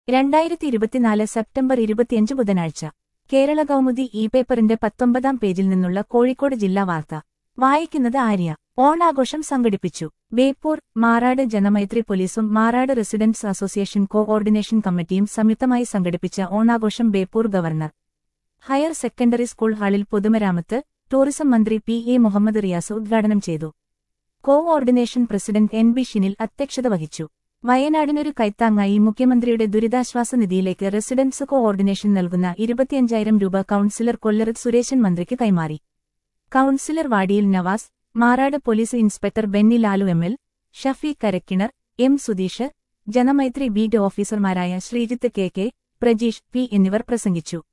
രണ്ടായിരത്തി ഇരുപത്തിനാല് സെപ്റ്റംബർ ഇരുപത്തിയഞ്ച് ബുധനാഴ്ച കേരള കൗമുദി ഇ പേപ്പറിന്റെ പത്തൊമ്പതാം പേജിൽ നിന്നുള്ള കോഴിക്കോട് ജില്ലാ വാർത്ത വായിക്കുന്നത് ആര്യ ഓണാഘോഷം സംഘടിപ്പിച്ചു ബേപ്പൂർ മാറാട് ജനമൈത്രി പോലീസും മാറാട് റെസിഡന്റ്സ് അസോസിയേഷൻ കോഓർഡിനേഷൻ കമ്മിറ്റിയും സംയുക്തമായി സംഘടിപ്പിച്ച ഓണാഘോഷം Beypore governor higher secondary school ഹാളിൽ പൊതുമരാമത്ത് ടൂറിസം മന്ത്രി പി എ മുഹമ്മദ് റിയാസ് ഉദ്ഘാടനം ചെയ്തു coordination president N B Shinil അധ്യക്ഷത വഹിച്ചു വയനാടിനൊരു കൈത്താങ്ങായി മുഖ്യമന്ത്രിയുടെ ദുരിതാശ്വാസ നിധിയിലേക്ക് റെസിഡൻസ് കോഓർഡിനേഷൻ നൽകുന്ന ഇരുപത്തിയഞ്ചായിരം രൂപ കൌൺസിലർ കൊല്ലറത്ത് സുരേശൻ മന്ത്രിക്ക് കൈമാറി councillor Vadiyil Navas Marad police inspector Benny Lalu M L Shafeeq Karakkinar M Sudheesh Janamaithri beat ഓഫീസർമാരായ Sreejith K K Prajeesh P എന്നിവർ പ്രസംഗിച്ചു